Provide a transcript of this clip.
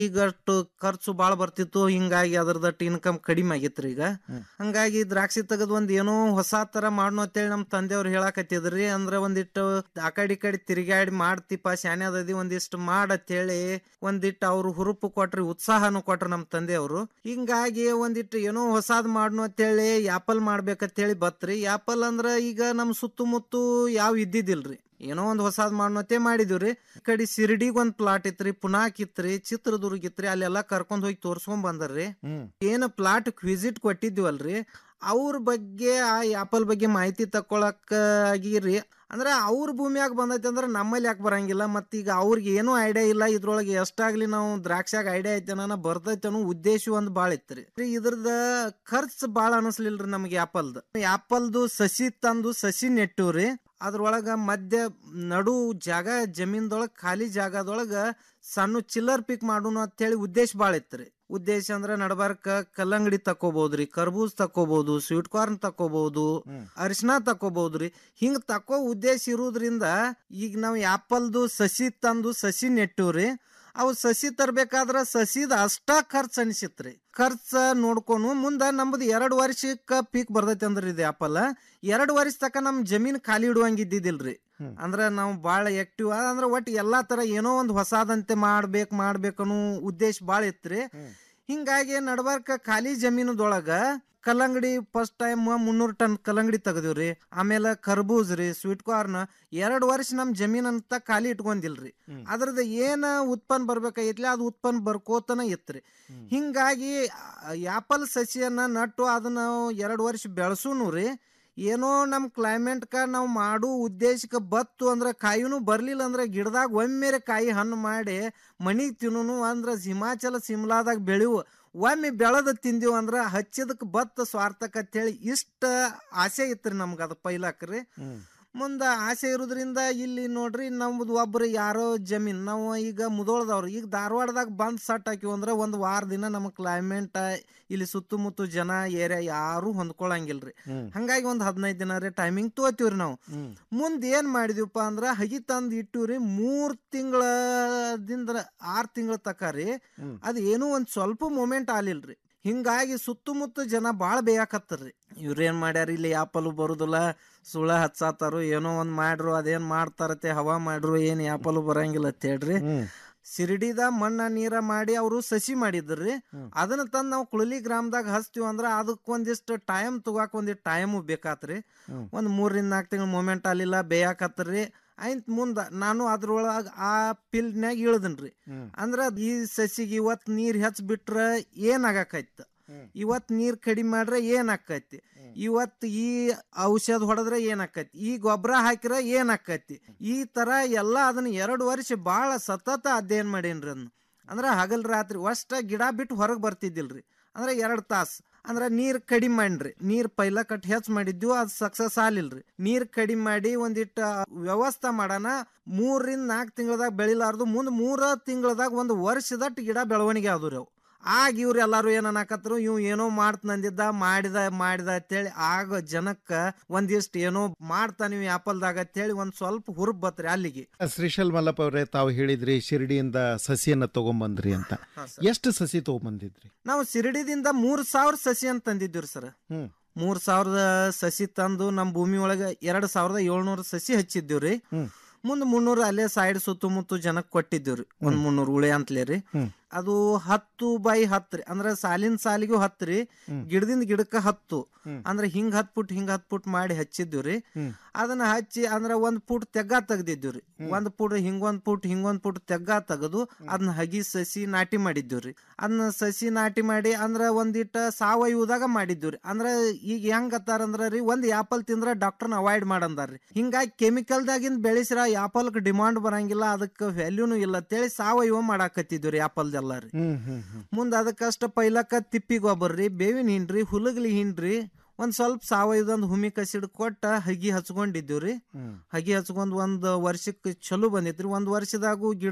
ಈಗಷ್ಟು ಖರ್ಚು ಬಾಳ ಬರ್ತಿತ್ತು ಹಿಂಗಾಗಿ ಅದ್ರದಟ್ಟು ಇನ್ಕಮ್ ಕಡಿಮೆ ಆಗೈತ್ರಿ ಈಗ ಹಂಗಾಗಿ ದ್ರಾಕ್ಷಿ ತೆಗದ್ ಒಂದ್ ಏನೋ ಹೊಸ ತರ ಮಾಡ್ನು ಅಂತೇಳಿ ನಮ್ ತಂದೆಯವ್ರು ಹೇಳಾಕತ್ತಿದ್ರಿ ಅಂದ್ರ ಒಂದಿಟ್ಟು ಆ ಕಡೆ ಈ ಕಡೆ ತಿರುಗಾಡಿ ಮಾಡ್ತಿಪ್ಪ ಶಾನೆ ಅದದಿ ಒಂದಿಷ್ಟು ಮಾಡತ್ತೇಳಿ ಒಂದಿಟ್ಟು ಅವ್ರು ಹುರುಪು ಕೊಟ್ರಿ ಉತ್ಸಾಹನು ಕೊಟ್ರು ನಮ್ ತಂದೆಯವರು ಹಿಂಗಾಗಿ ಒಂದಿಟ್ಟು ಏನೋ ಹೊಸಾದ್ ಮಾಡ್ನು ಅಂತೇಳಿ ಯಾಪಲ್ ಮಾಡ್ಬೇಕಂತೇಳಿ ಬತ್ರಿ ಯಾಪಲ್ ಅಂದ್ರ ಈಗ ನಮ್ ಸುತ್ತಮುತ್ತ ಯಾವ ಇದ್ದಿದ್ದಿಲ್ರಿ ಏನೋ ಒಂದ್ ಹೊಸಾದ್ ಮಾಡ್ನತೆ ಮಾಡಿದಿವ್ರಿ ಈ ಕಡೆ ಸಿರಿಡಿಗ್ ಒಂದ್ ಪ್ಲಾಟ್ ಇತ್ರಿ ಪುನಾಕ್ ಇತ್ರಿ ಚಿತ್ರದುರ್ಗ ಇತ್ರಿ ಅಲ್ಲೆಲ್ಲಾ ಕರ್ಕೊಂಡ್ ಹೋಗಿ ತೋರ್ಸ್ಕೊಂಡ್ ಬಂದರ್ರಿ ಏನ್ ಪ್ಲಾಟ್ ವಿಸಿಟ್ ಕೊಟ್ಟಿದ್ವಲ್ರಿ ಅವ್ರ ಬಗ್ಗೆ ಆ ಆಪಲ್ ಬಗ್ಗೆ ಮಾಹಿತಿ ತಕೊಳಕ್ ಆಗಿರಿ ಅಂದ್ರ ಅವ್ರ ಭೂಮಿಯಾಗ ಬಂದೈತಿ ಅಂದ್ರ ನಮ್ಮಲ್ಲಿ ಯಾಕೆ ಬರಂಗಿಲ್ಲ ಮತ್ತ ಈಗ ಅವ್ರಿಗೆ ಏನೂ ಐಡಿಯಾ ಇಲ್ಲ ಇದ್ರೊಳಗೆ ಎಷ್ಟಾಗ್ಲಿ ನಾವು ದ್ರಾಕ್ಷಾಗ ಐಡಿಯಾ ಐತೆ ಅನ್ನೋ ಬರ್ತೈತೆ ಅನ್ನೋ ಉದ್ದೇಶ ಒಂದ್ ಬಾಳ ಇತ್ರಿ ಇದ್ರದ ಖರ್ಚು ಬಾಳ ಅನಸ್ಲಿಲ್ರಿ ನಮ್ಗೆ ಆಪಲ್ದ ಆಪಲ್ದು ಸಸಿ ತಂದು ಸಸಿ ನೆಟ್ಟವ್ರಿ ಅದ್ರೊಳಗ ಮಧ್ಯ ನಡು ಜಾಗ ಜಮೀನ್ದೊಳಗ ಖಾಲಿ ಜಾಗದೊಳಗ ಸಣ್ಣ ಚಿಲ್ಲರ್ ಪಿಕ್ ಮಾಡೋಣ ಅಂತೇಳಿ ಉದ್ದೇಶ ಬಾಳ ಇತ್ರಿ ಉದ್ದೇಶ ಅಂದ್ರ ನಡಬಾರ್ಕ ಕಲ್ಲಂಗಡಿ ತಕೋಬಹುದ್ರಿ ಕರ್ಬೂಜ್ ತಕೋಬಹುದು ಸ್ವೀಟ್ ಕಾರ್ನ್ ತಕೋಬಹುದು ಅರಿಶಿನ ತಕೋಬಹುದ್ರಿ ಹಿಂಗ್ ತಕೋ ಉದ್ದೇಶ ಇರುವುದ್ರಿಂದ ಈಗ ನಾವ್ ಆಪಲ್ದು ಸಸಿ ತಂದು ಸಸಿ ನೆಟ್ಟವ್ರಿ ಅವು ಸಸಿ ತರ್ಬೇಕಾದ್ರ ಸಸಿದ ಅಷ್ಟ ಖರ್ಚ್ ಅನಿಸಿತ್ರಿ ಖರ್ಚ ನೋಡ್ಕೊಂಡು ಮುಂದ ನಮ್ದು ಎರಡ್ ವರ್ಷಕ್ಕ ಪೀಕ್ ಬರ್ತೈತಿ ಅಂದ್ರ ಇದು ಆಪಲ್ ಎರಡ್ ವರ್ಷ ತಕ ನಮ್ ಜಮೀನ್ ಖಾಲಿ ಇಡುವಂಗ ಇದ್ದಿದ್ದಿಲ್ರಿ ಅಂದ್ರ ನಾವು ಬಾಳ ಆಕ್ಟಿವ್ ಅಂದ್ರ ಒಟ್ ಎಲ್ಲಾ ತರ ಏನೋ ಒಂದ್ ಹೊಸಾದಂತೆ ಮಾಡ್ಬೇಕ್ ಮಾಡ್ಬೇಕನ್ನೋ ಉದ್ದೇಶ ಬಾಳ ಇತ್ರಿ ಹಿಂಗಾಗಿ ನಡ್ಬಾರ್ಕ ಖಾಲಿ ಜಮೀನದೊಳಗ ಕಲ್ಲಂಗಡಿ ಫಸ್ಟ್ ಟೈಮ್ ಮುನ್ನೂರ್ ಟನ್ ಕಲ್ಲಂಗಡಿ ತೆಗದಿವ್ರಿ ಆಮೇಲೆ ಕರ್ಬೂಜ್ ರೀ ಸ್ವೀಟ್ ಕಾರ್ನ್ ಎರಡ್ ವರ್ಷ ನಮ್ ಜಮೀನ್ ಅಂತ ಖಾಲಿ ಇಟ್ಕೊಂಡಿಲ್ರಿ ಅದ್ರದ್ದು ಏನ ಉತ್ಪನ್ನ ಬರ್ಬೇಕಾಗಿತ್ಲಿ ಅದು ಉತ್ಪನ್ನ ಬರ್ಕೋತನ ಇತ್ರಿ ಹಿಂಗಾಗಿ ಆಪಲ್ ಸಸಿಯನ್ನ ನಟ್ಟು ಅದನ್ನ ಎರಡ್ ವರ್ಷ ಬೆಳೆಸೂನು ರೀ ಏನೋ ನಮ್ ಕ್ಲೈಮೇಟ್ಕ ನಾವು ಮಾಡೋ ಉದ್ದೇಶಕ್ಕೆ ಬತ್ತು ಅಂದ್ರೆ ಕಾಯಿನೂ ಬರ್ಲಿಲ್ಲ ಅಂದ್ರೆ ಗಿಡದಾಗ ಒಮ್ಮೆರೆ ಕಾಯಿ ಹಣ್ಣು ಮಾಡಿ ಮನಿಗ್ ತಿನ್ನೋನು ಅಂದ್ರ ಹಿಮಾಚಲ ಸಿಮ್ಲಾದಾಗ ಬೆಳೆವು ಒಮ್ಮೆ ಬೆಳೆದ ತಿಂದಿವ್ ಅಂದ್ರ ಹಚ್ಚಿದಕ್ ಬತ್ತ ಸ್ವಾರ್ಥಕ ಅಂತೇಳಿ ಇಷ್ಟ ಆಸೆ ಇತ್ರಿ ನಮ್ಗ ಅದ ಪೈಲಾಕ್ರಿ ಮುಂದ ಆಸೆ ಇರೋದ್ರಿಂದ ಇಲ್ಲಿ ನೋಡ್ರಿ ನಮ್ದು ಒಬ್ರು ಯಾರೋ ಜಮೀನ್ ನಾವು ಈಗ ಮುದೋಳದವ್ರು ಈಗ ಧಾರವಾಡದಾಗ ಬಂದ್ ಸಟ್ ಹಾಕಿವ್ ಅಂದ್ರ ಒಂದ್ ವಾರ ದಿನ ನಮ್ ಕ್ಲೈಮೇಟ್ ಇಲ್ಲಿ ಸುತ್ತಮುತ್ತ ಜನ ಏರಿಯಾ ಯಾರು ಹೊಂದ್ಕೊಳಂಗಿಲ್ರಿ ಹಂಗಾಗಿ ಒಂದ್ ಹದಿನೈದು ದಿನ ರೀ ಟೈಮಿಂಗ್ ತಗೋತೀವ್ರಿ ನಾವು ಮುಂದ್ ಏನ್ ಮಾಡಿದ್ವಿಪ್ಪ ಅಂದ್ರ ಹಗಿ ತಂದ್ ಇಟ್ಟಿವ್ರಿ ಮೂರ್ ತಿಂಗಳದಿಂದ ಆರ್ ತಿಂಗಳ ತಕ ರೀ ಅದ್ ಏನೂ ಒಂದ್ ಸ್ವಲ್ಪ ಮೂಮೆಂಟ್ ಆಲಿಲ್ರಿ ಹಿಂಗಾಗಿ ಸುತ್ತಮುತ್ತ ಜನ ಬಾಳ ಬೇಯಾಕತ್ತರ್ರಿ ಇವ್ರೇನ್ ಮಾಡ್ಯಾರ ಇಲ್ಲಿ ಆಪಲ್ ಬರುದಿಲ್ಲ ಸುಳ ಹಚ್ಚಾತಾರು ಏನೋ ಒಂದ್ ಮಾಡ್ರು ಅದೇನ್ ಮಾಡ್ತಾರತೆ ಹವಾ ಮಾಡ್ರು ಏನ್ ಆಪಲ್ ಬರಂಗಿಲ್ಲ ಅಂತ ಹೇಳ್ರಿ ಸಿರಿಡಿದ ಮಣ್ಣ ನೀರ ಮಾಡಿ ಅವರು ಸಸಿ ಮಾಡಿದ್ರಿ ಅದನ್ನ ತಂದ್ ನಾವು ಕುಳಲಿ ಗ್ರಾಮದಾಗ ಹಚ್ತೀವಿ ಅಂದ್ರ ಅದಕ್ ಒಂದಿಷ್ಟು ಟೈಮ್ ತಗೋಕ್ ಒಂದಿಷ್ಟು ಟೈಮ್ ಬೇಕಾತ್ರಿ ಒಂದ್ ಮೂರರಿಂದ ನಾಲ್ಕು ತಿಂಗಳ ಮೂಮೆಂಟ್ ಅಲ್ಲಿಲ್ಲ ಬೇಯಾಕತ್ರಿ ಆಯ್ತ್ ಮುಂದ ನಾನು ಅದ್ರೊಳಗ ಆ ಫೀಲ್ಡ್ನ್ಯಾಗ ಇಳ್ದನ್ರಿ ಅಂದ್ರ ಈ ಸಸಿಗೆ ಇವತ್ ನೀರ್ ಹೆಚ್ಚ್ ಬಿಟ್ರ ಏನ್ ಆಗಾಕೈತ ಇವತ್ ನೀರ್ ಕಡಿಮೆ ಮಾಡ್ರೆ ಏನ್ ಆಕೈತಿ ಇವತ್ ಈ ಔಷಧ ಹೊಡೆದ್ರೆ ಏನ್ ಆಕೈತಿ ಈ ಗೊಬ್ಬರ ಹಾಕಿರ ಏನ್ ಆಕೈತಿ ಈ ತರ ಎಲ್ಲಾ ಅದನ್ನ ಎರಡು ವರ್ಷ ಬಾಳ ಸತತ ಅಧ್ಯಯನ ಮಾಡೇನ್ರಿ ಅದನ್ನ ಅಂದ್ರ ಹಗಲ್ ರಾತ್ರಿ ಅಷ್ಟ ಗಿಡ ಬಿಟ್ಟು ಹೊರಗ್ ಬರ್ತಿದ್ದಿಲ್ರಿ ಅಂದ್ರೆ ಎರಡ್ ತಾಸ್ ಅಂದ್ರ ನೀರ್ ಕಡಿಮೆ ಮಾಡ್ರಿ ನೀರ್ ಪೈಲ ಕಟ್ ಹೆಚ್ಚ್ ಮಾಡಿದ್ವು ಅದ್ ಸಕ್ಸಸ್ ಆಲಿಲ್ರಿ ನೀರ್ ಕಡಿಮೆ ಮಾಡಿ ಒಂದಿಟ್ಟ ವ್ಯವಸ್ಥೆ ಮಾಡಾನ ಮೂರರಿಂದ ನಾಲ್ಕು ತಿಂಗಳದಾಗ ಬೆಳಿಲಾರ್ದು ಮುಂದ್ ಮೂರ ತಿಂಗಳದಾಗ ಒಂದು ವರ್ಷದಟ್ಟು ಗಿಡ ಬೆಳವಣಿಗೆ ಆದ್ರಿ ಅವು ಆಗ ಇವ್ರು ಎಲ್ಲಾರು ಏನ್ ಅನ್ನಕತ್ರು ಇವ್ ಏನೋ ಮಾಡ್ತಂದಿದ್ದ ಮಾಡಿದ ಮಾಡಿದ ಅಂತೇಳಿ ಆಗ ಜನಕ್ಕ ಒಂದಿಷ್ಟು ಏನೋ ಮಾಡ್ತಾನ ಇವ್ ಆಪಲ್ದಾಗ ಅಂತೇಳಿ ಒಂದ್ ಸ್ವಲ್ಪ ಹುರುಪ್ ಬತ್ರಿ ಅಲ್ಲಿಗೆ ಶ್ರೀಶೈಲ್ ಮಲ್ಲಪ್ಪ ಅವರೇ ತಾವು ಹೇಳಿದ್ರಿ ಶಿರಡಿಯಿಂದ ಸಸಿಯನ್ನ ತಗೊಂಬಂದ್ರಿ ಅಂತ ಎಷ್ಟು ಸಸಿ ತಗೊಂಬಂದಿದ್ರಿ ನಾವು ಸಿರಿಡಿದಿಂದ ಮೂರ್ ಸಾವಿರ ಸಸಿ ಅಂತ ತಂದಿದ್ವಿ ಸರ್ ಹ್ಮ್ ಮೂರ್ ಸಾವಿರದ ಸಸಿ ತಂದು ನಮ್ ಭೂಮಿ ಒಳಗ ಎರಡ್ ಸಾವಿರದ ಏಳ್ನೂರು ಸಸಿ ಹಚ್ಚಿದ್ದೀವ್ರಿ ಮುಂದ್ ಮುನ್ನೂರು ಅಲ್ಲೇ ಸೈಡ್ ಸುತ್ತಮುತ್ತ ಜನಕ್ ಕೊಟ್ಟಿದ್ದೀವ್ರಿ ಒಂದ್ ಮುನ್ನೂರು ಉಳೆ ಅಂತಲೇ ರೀ ಅದು ಹತ್ತು ಬೈ ಹತ್ರಿ ಅಂದ್ರ ಸಾಲಿನ ಸಾಲಿಗೂ ಹತ್ರಿ ಗಿಡದಿಂದ ಗಿಡಕ್ಕ ಹತ್ತು ಅಂದ್ರ ಹಿಂಗ್ ಹತ್ ಫುಟ್ ಹಿಂಗ್ ಹತ್ ಫುಟ್ ಮಾಡಿ ಹಚ್ಚಿದ್ವಿ ಅದನ್ನ ಹಚ್ಚಿ ಅಂದ್ರ ಒಂದ್ ಫುಟ್ ತೆಗ್ಗ ತೆಗ್ದಿದ್ವಿ ಒಂದ್ ಫುಟ್ ಹಿಂಗೊಂದ್ ಫುಟ್ ಹಿಂಗೊಂದ್ ಫುಟ್ ತೆಗ್ಗ ತೆಗೆದು ಅದನ್ನ ಹಗಿ ಸಸಿ ನಾಟಿ ಮಾಡಿದ್ವಿ ಅದನ್ನ ಸಸಿ ನಾಟಿ ಮಾಡಿ ಅಂದ್ರ ಒಂದಿಟ್ಟ ಸಾವಯವದಾಗ ಮಾಡಿದ್ವಿ ಅಂದ್ರ ಈಗ ಹೆಂಗ್ ಅಂದ್ರ ರೀ ಒಂದ್ ಆಪಲ್ ತಿಂದ್ರ ಡಾಕ್ಟರ್ನ ಅವಾಯ್ಡ್ ಮಾಡಂದಾರ್ರಿ ಹಿಂಗಾಗಿ ಕೆಮಿಕಲ್ದಾಗಿಂದ ಬೆಳೆಸಿರ ಆಪಲ್ಕ್ ಡಿಮಾಂಡ್ ಬರಂಗಿಲ್ಲ ಅದಕ್ಕೆ ವ್ಯಾಲ್ಯೂನು ಇಲ್ಲ ಅಂತೇಳಿ ಸಾವಯವ ಮಾಡಾಕತ್ತಿದ್ವಿ ರೀ ಆಪಲ್ದೆಲ್ಲ ರೀ ಹ್ಮ್ ಹ್ಮ್ ಹ್ಮ್ ಮುಂದ ಅದಕ್ಕಷ್ಟ ಪೈಲಕ್ಕ ತಿಪ್ಪಿ ಗೊಬ್ಬರ ರೀ ಬೇವಿನ ಹಿಂಡ್ರಿ ಹುಲಗ್ಲಿ ಹಿಂಡ್ರಿ ಒಂದ್ ಸ್ವಲ್ಪ ಸಾವಯವದೊಂದು ಹುಮಿ ಕಸಿಡ್ ಕೊಟ್ಟ ಹಗಿ ಹಚ್ಕೊಂಡಿದ್ದೀವ್ರಿ ಹಗಿ ಹಚ್ಕೊಂಡ್ ಒಂದ್ ವರ್ಷಕ್ಕೆ ಚಲೋ ಬಂದಿತ್ರಿ ಒಂದ್ ವರ್ಷದಾಗೂ ಗಿಡ